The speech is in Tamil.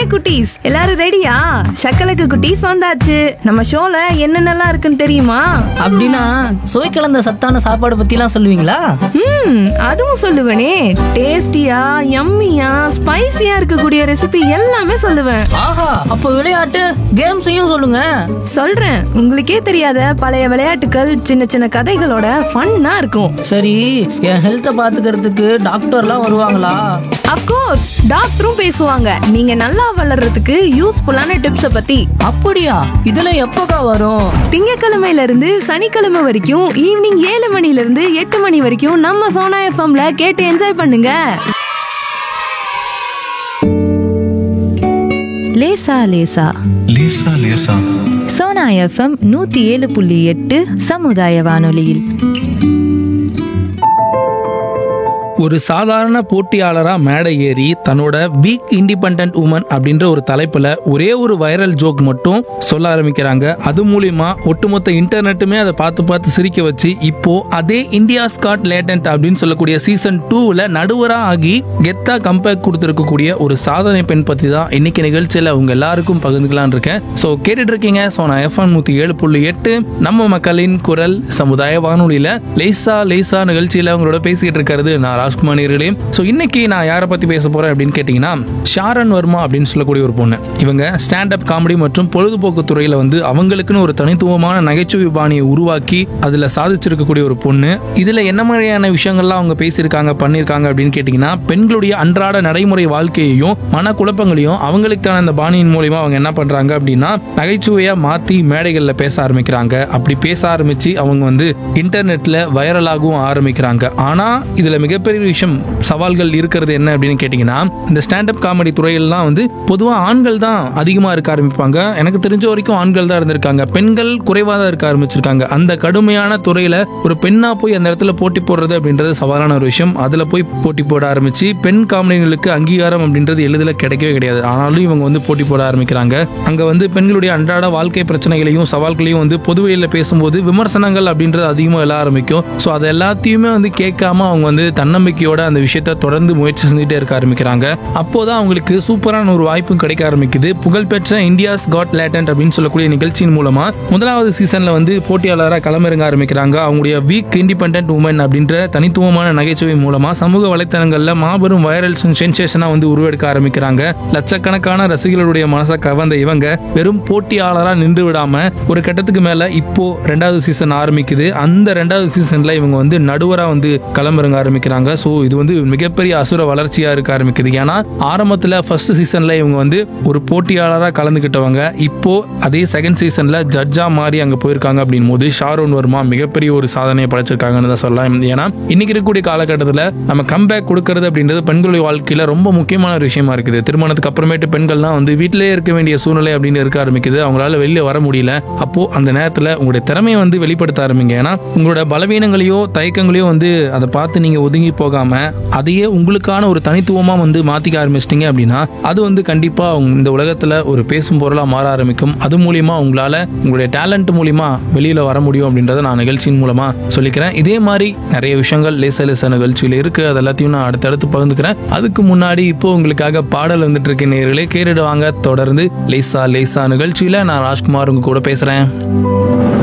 குட்டீஸ் எல்லாரும் ரெடியா சக்கலக்கு குட்டீஸ் வந்தாச்சு நம்ம ஷோல என்னென்னலாம் இருக்குன்னு தெரியுமா அப்படின்னா சுவை கலந்த சத்தான சாப்பாடு பத்திலாம் சொல்லுவீங்களா ம் அதுவும் சொல்லுவேனே டேஸ்டியா யம்மியா ஸ்பைசியா இருக்கக்கூடிய ரெசிபி எல்லாமே சொல்லுவேன் ஆஹா அப்போ விளையாட்டு கேம்ஸையும் சொல்லுங்க சொல்றேன் உங்களுக்கே தெரியாத பழைய விளையாட்டுகள் சின்ன சின்ன கதைகளோட ஃபன்னா இருக்கும் சரி என் ஹெல்த்தை பாத்துக்கிறதுக்கு டாக்டர்லாம் வருவாங்களா அப்கோர்ஸ் டாக்டரும் பேசுவாங்க நீங்க நல்லா வளர்றதுக்கு யூஸ்ஃபுல்லான டிப்ஸ பத்தி அப்படியா இதெல்லாம் எப்போக்கா வரும் திங்கக்கிழமையில இருந்து சனிக்கிழமை வரைக்கும் ஈவினிங் ஏழு மணில இருந்து எட்டு மணி வரைக்கும் நம்ம சோனா எஃப்எம்ல கேட்டு என்ஜாய் பண்ணுங்க லேசா லேசா லேசா லேசா சோனா எஃப்எம் நூத்தி ஏழு புள்ளி எட்டு சமுதாய வானொலியில் ஒரு சாதாரண போட்டியாளரா மேடை ஏறி தன்னோட வீக் இண்டிபெண்ட் உமன் அப்படின்ற ஒரு தலைப்புல ஒரே ஒரு வைரல் ஜோக் மட்டும் சொல்ல ஆரம்பிக்கிறாங்க அது மூலியமா ஒட்டுமொத்த இன்டர்நெட்டுமே அதை பார்த்து பார்த்து சிரிக்க வச்சு இப்போ அதே இந்தியா ஸ்காட் லேட்டன்ட் அப்படின்னு சொல்லக்கூடிய சீசன் டூவில் நடுவரா ஆகி கெத்தா கம்பேக் கொடுத்துருக்கக்கூடிய ஒரு சாதனை பெண் பத்தி தான் இன்னைக்கு நிகழ்ச்சியில உங்க எல்லாருக்கும் பகிர்ந்துக்கலாம்னு இருக்கேன் ஸோ கேட்டுட்டு இருக்கீங்க ஸோ நான் எஃப்எம் நூத்தி ஏழு புள்ளி எட்டு நம்ம மக்களின் குரல் சமுதாய வானொலியில லேசா லேசா நிகழ்ச்சியில உங்களோட பேசிக்கிட்டு இருக்கிறது நான் ராஜ்குமார் நேர்களே ஸோ இன்னைக்கு நான் யாரை பத்தி பேச போறேன் அப்படின்னு கேட்டீங்கன்னா ஷாரன் வர்மா அப்படின்னு சொல்லக்கூடிய ஒரு பொண்ணு இவங்க ஸ்டாண்ட் அப் காமெடி மற்றும் பொழுதுபோக்கு துறையில வந்து அவங்களுக்குன்னு ஒரு தனித்துவமான நகைச்சுவை பாணியை உருவாக்கி அதுல சாதிச்சிருக்கக்கூடிய ஒரு பொண்ணு இதுல என்ன மாதிரியான விஷயங்கள்லாம் அவங்க பேசியிருக்காங்க பண்ணியிருக்காங்க அப்படின்னு கேட்டீங்கன்னா பெண்களுடைய அன்றாட நடைமுறை வாழ்க்கையையும் மனக்குழப்பங்களையும் அவங்களுக்கான அந்த பாணியின் மூலியமா அவங்க என்ன பண்றாங்க அப்படின்னா நகைச்சுவையா மாத்தி மேடைகள்ல பேச ஆரம்பிக்கிறாங்க அப்படி பேச ஆரம்பிச்சு அவங்க வந்து இன்டர்நெட்ல வைரலாகவும் ஆரம்பிக்கிறாங்க ஆனா இதுல மிகப்பெரிய விஷயம் சவால்கள் இருக்கிறது என்ன அப்படின்னு கேட்டீங்கன்னா இந்த ஸ்டாண்ட் அப் காமெடி துறையெல்லாம் வந்து பொதுவா ஆண்கள் தான் அதிகமா இருக்க ஆரம்பிப்பாங்க எனக்கு தெரிஞ்ச வரைக்கும் ஆண்கள் தான் இருந்திருக்காங்க பெண்கள் குறைவா தான் இருக்க ஆரம்பிச்சிருக்காங்க அந்த கடுமையான துறையில ஒரு பெண்ணா போய் அந்த இடத்துல போட்டி போடுறது அப்படின்றது சவாலான ஒரு விஷயம் அதுல போய் போட்டி போட ஆரம்பிச்சு பெண் காமெடிகளுக்கு அங்கீகாரம் அப்படின்றது எளிதில் கிடைக்கவே கிடையாது ஆனாலும் இவங்க வந்து போட்டி போட ஆரம்பிக்கிறாங்க அங்க வந்து பெண்களுடைய அன்றாட வாழ்க்கை பிரச்சனைகளையும் சவால்களையும் வந்து பொதுவெளியில பேசும்போது விமர்சனங்கள் அப்படின்றது அதிகமாக எழ ஆரம்பிக்கும் ஸோ அது எல்லாத்தையுமே வந்து கேட்காம அவங்க வந்து தன்னம்பிக்கையோட அந்த விஷயத்த தொடர்ந்து முயற்சி செஞ்சுட்டே இருக்க ஆரம்பிக்கிறாங்க அப்போதான் அவங்களுக்கு சூப்பரான ஒரு வாய்ப்பும் கிடைக்க ஆரம்பிக்குது புகழ்பெற்ற இந்தியாஸ் காட் லேட்டன்ட் அப்படின்னு சொல்லக்கூடிய நிகழ்ச்சியின் மூலமா முதலாவது சீசன்ல வந்து போட்டியாளராக களமிறங்க ஆரம்பிக்கிறாங்க அவங்களுடைய வீக் இண்டிபெண்ட் உமன் அப்படின்ற தனித்துவமான நகைச்சுவை மூலமா சமூக வலைத்தளங்கள்ல மாபெரும் வைரல் சென்சேஷனா வந்து உருவெடுக்க ஆரம்பிக்கிறாங்க லட்சக்கணக்கான ரசிகர்களுடைய மனசை கவர்ந்த இவங்க வெறும் போட்டியாளரா நின்று விடாம ஒரு கட்டத்துக்கு மேல இப்போ ரெண்டாவது சீசன் ஆரம்பிக்குது அந்த ரெண்டாவது சீசன்ல இவங்க வந்து நடுவரா வந்து களமிறங்க ஆரம்பிக்கிறாங்க ஸோ இது வந்து மிகப்பெரிய அசுர வளர்ச்சியா இருக்க ஆரம்பிக்குது ஏன்னா ஆரம்பத்துல ஃபர்ஸ்ட் சீசன்ல இவங்க வந்து ஒரு போட்டியாளரா கலந்துக்கிட்டவங்க இப்போ அதே செகண்ட் சீசன்ல ஜட்ஜா மாறி அங்க போயிருக்காங்க அப்படின் போது ஷாரோன் வர்மா மிகப்பெரிய ஒரு சாதனையை படைச்சிருக்காங்கன்னு தான் சொல்லலாம் ஏன்னா இன்னைக்கு இருக்கக்கூடிய காலகட்டத்தில் நம்ம கம்பேக் கொடுக்கறது அப்படின்றது பெண்களுடைய வாழ்க்கையில ரொம்ப முக்கியமான ஒரு விஷயமா இருக்குது திருமணத்துக்கு அப்புறமேட்டு பெண்கள்லாம் வந்து வீட்டிலேயே இருக்க வேண்டிய சூழ்நிலை அப்படின்னு இருக்க ஆரம்பிக்குது அவங்களால வெளியே வர முடியல அப்போ அந்த நேரத்தில் உங்களுடைய திறமையை வந்து வெளிப்படுத்த ஆரம்பிங்க ஏன்னா உங்களோட பலவீனங்களையோ தயக்கங்களையோ வந்து அதை பார்த்து நீங்க ஒதுங்கி போகாம அதையே உங்களுக்கான ஒரு தனித்துவமா வந்து மாத்திக்க ஆரம்பிச்சிட்டீங்க அப்படின்னா அது வந்து கண்டிப்பா உங்க- இந்த உலகத்துல ஒரு பேசும் பொருளா மாற ஆரம்பிக்கும் அது மூலியமா உங்களால உங்களுடைய டேலண்ட் மூலியமா வெளியில வர முடியும் அப்படின்றத நான் நிகழ்ச்சியின் மூலமா சொல்லிக்கிறேன் இதே மாதிரி நிறைய விஷயங்கள் லேச லேச நிகழ்ச்சியில இருக்கு அது எல்லாத்தையும் நான் அடுத்தடுத்து பகிர்ந்துக்கிறேன் அதுக்கு முன்னாடி இப்போ உங்களுக்காக பாடல் வந்துட்டு இருக்க நேர்களே கேட்டுடுவாங்க தொடர்ந்து லேசா லேசா நிகழ்ச்சியில நான் ராஜ்குமார் உங்க கூட பேசுறேன்